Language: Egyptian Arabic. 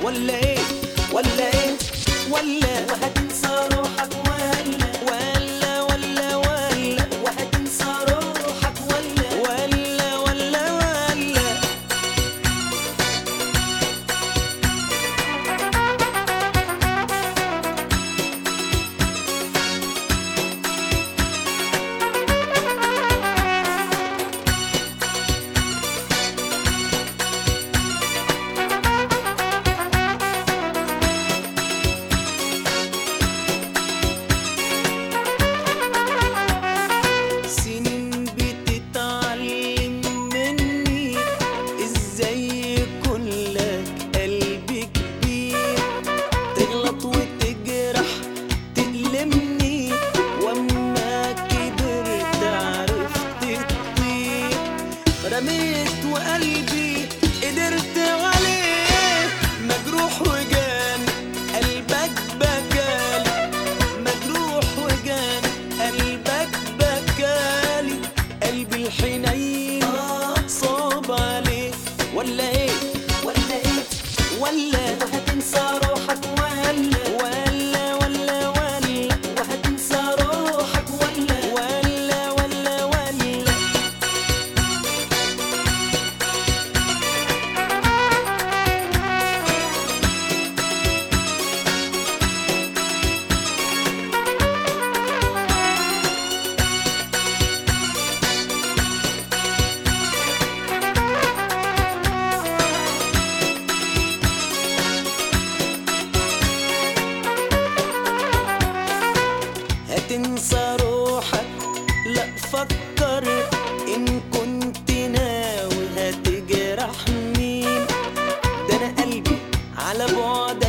ولا ايه ولا ايه ولا وهتنسى روحك ولا ولا ولا ولا وهتنسى روحك ولا ولا ولا ولا سنين بتتعلم مني ازاي يكون لك قلب كبير تغلط وتجرح تألمني واما كبرت عرفت تطير رميت وقلبي قدرت عليه مجروح وجان قلبك بكالي مجروح وجان قلبك بكالي قلبي الحنين صاب عليه ولا ايه ولا ايه ولا وهتنسى روحك ولا ولا ولا ولا وهتنسى روحك ولا ولا ولا ولا هتنسى روحك لا فكر ان كنت ناوي هتجرح مين ده انا قلبي على بعد